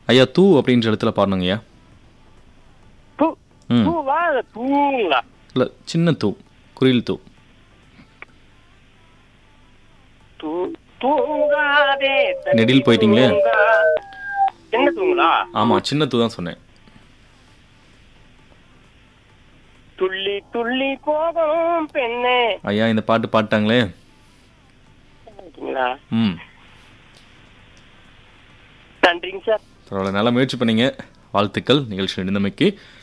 ஐயா தூ அப்படின்ற இடத்துல பாடணுங்க ஐயா தூ ம் தூவா இல்ல தூங்களா இல்லை சின்ன தூ குரில் தூ தூ தூங்காதே தண்ணி நெடில் போயிட்டீங்களே? தூங்கா. என்ன தூங்களா ஆமாம் சின்ன தூ தான் சொன்னேன் துள்ளி துள்ளி போகும் பெண்ணே ஐயா இந்த பாட்டு பாட்டாங்களே அப்படிங்களா ம் நன்றிங்க சார் பரவாயில்ல நல்லா முயற்சி பண்ணீங்க வாழ்த்துக்கள் நிகழ்ச்சி நிந்தமைக்கு